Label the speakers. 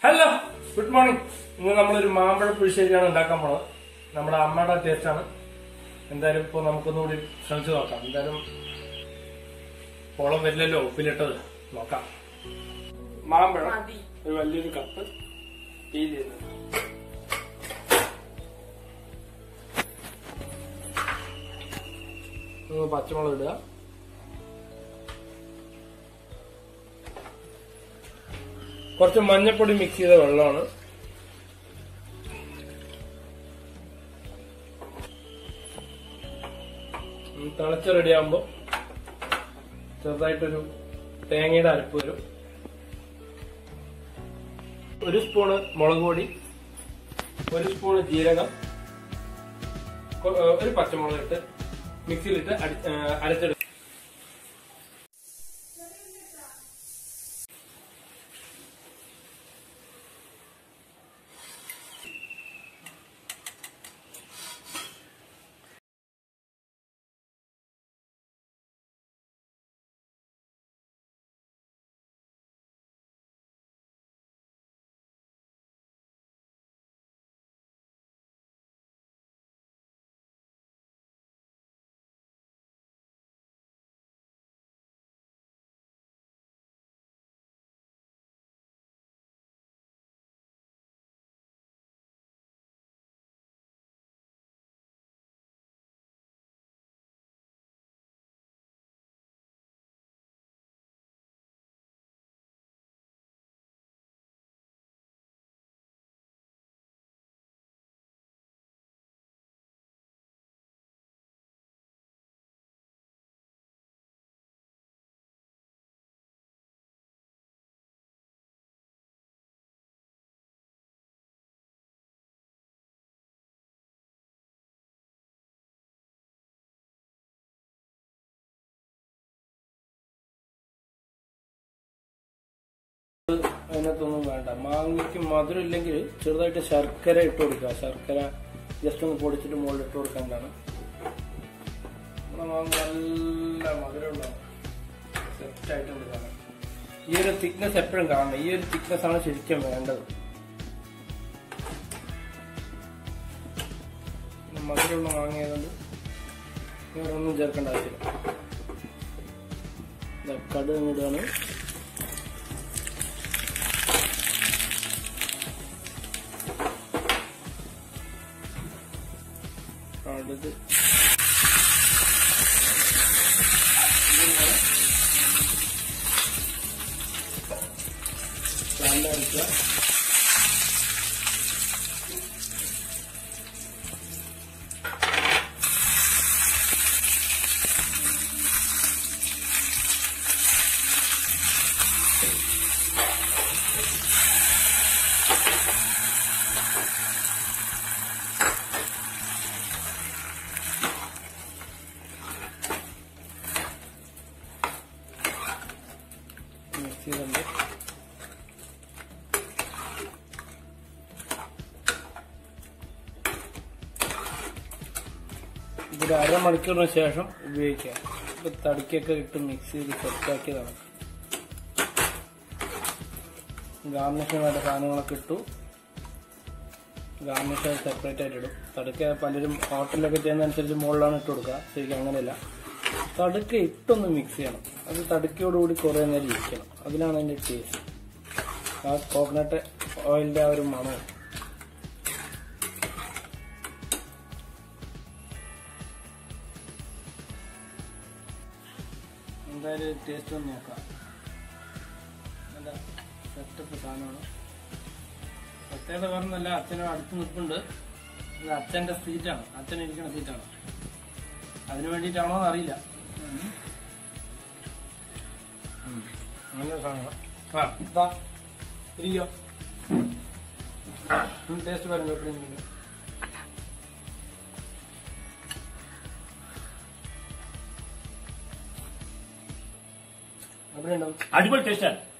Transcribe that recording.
Speaker 1: Hello good morning ഇന്ന് നമ്മളൊരു മാമ്പഴ പുളിശ്ശേരിയാണ് ഉണ്ടാക്കാൻ പോണത് നമ്മുടെ അമ്മയുടെ ടേസ്റ്റ് ആണ് എന്തായാലും ഇപ്പൊ നമുക്കൊന്നുകൂടി ശ്രമിച്ചു നോക്കാം എന്തായാലും ഓളം വരില്ലല്ലോ ഉപ്പിലിട്ടത് നോക്കാം മാമ്പഴം
Speaker 2: മതി.
Speaker 1: ഒരു വലിയൊരു കപ്പ് പീൽ ചെയ്തത് ഒന്ന് പച്ചമുളക് ഇടുക കുറച്ച് മഞ്ഞപ്പൊടി മിക്സ് ചെയ്ത വെള്ളമാണ് ഉം, തിളച്ച് റെഡിയാകുമ്പോൾ ചെറുതായിട്ടൊരു തേങ്ങയുടെ അരപ്പ് വരും ഒരു സ്പൂണ് മുളക് പൊടി ഒരു സ്പൂണ് ജീരകം കൊ- ഏഹ് ഒരു പച്ചമുളക് ഇട്ട് മിക്സിയിലിട്ട് അടി- ഏഹ് അരച്ചെടുക്കും അതിനകത്തൊന്നും വേണ്ട മാങ്ങയ്ക്ക് മധുരം ഇല്ലെങ്കിൽ ചെറുതായിട്ട് ശർക്കര ഇട്ട് കൊടുക്കുക ശർക്കര ജസ്റ്റ് ഒന്ന് പൊടിച്ചിട്ട് മുകളിൽ ഇട്ട് കൊടുക്കേണ്ടതാണ് നമ്മുടെ മാങ്ങ നല്ല മധുരം ഉണ്ടാവും സെറ്റ് ആയിട്ട് കൊടുക്കണം ഈ ഒരു തിക്നെസ് എപ്പോഴും കാണണം ഈ ഒരു തിക്നെസ് ആണ് ശരിക്കും വേണ്ടത് പിന്നെ മധുരമുള്ള മാങ്ങ ആയതുകൊണ്ട് വേറെ ഒന്നും ചേർക്കേണ്ട ആവശ്യമില്ല ദാ കടുക് ഇടുകയാണ് കടുക് കാണ്ടടിക്കുക മിക്സ് ചെയ്തുണ്ട് ഇതൊരു അരമണിക്കൂറിന് ശേഷം ഉപയോഗിക്കാം ഇപ്പൊ തടിക്കൊക്കെ ഇട്ട് മിക്സ് ചെയ്ത് സെറ്റാക്കിയതാണ് ഗാർണിഷിനായിട്ട് സാധനങ്ങളൊക്കെ ഇട്ടു ഗാർണിഷ് സെപ്പറേറ്റ് ആയിട്ട് ഇടും തടുക്ക പലരും ഹോട്ടലിലൊക്കെ ചെയ്യുന്നതനുസരിച്ച് മുകളിലാണ് ഇട്ട് കൊടുക്കുക ശരിക്കും അങ്ങനെയല്ല തടുക്ക ഇട്ടൊന്ന് മിക്സ് ചെയ്യണം അത് തടുക്കയോടുകൂടി കുറേ നേരം ഇരിക്കണം അതിനാണ് അതിന്റെ ടേസ്റ്റ് ആ കോക്കനട്ട് ഓയിലിന്റെ ആ ഒരു മണവും എന്തായാലും ടേസ്റ്റ് ഒന്ന് നോക്കാം നല്ല സെറ്റപ്പ് സാധനമാണ് പ്രത്യേകത പറഞ്ഞല്ല അച്ഛനും അടുത്ത് നിൽപ്പുണ്ട് ഇത് അച്ഛന്റെ സീറ്റാണ് അച്ഛൻ ഇരിക്കുന്ന സീറ്റാണ് അതിനു വേണ്ടിയിട്ടാണോ എന്ന് അറിയില്ല ഉം. നല്ല സാധനം ആ ഇതാ ഇരിക്കോ ടേസ്റ്റ് പറഞ്ഞു എപ്പോഴെങ്കിലും എവിടെ ഉണ്ടാവും
Speaker 3: അടിപൊളി ടേസ്റ്റാണ്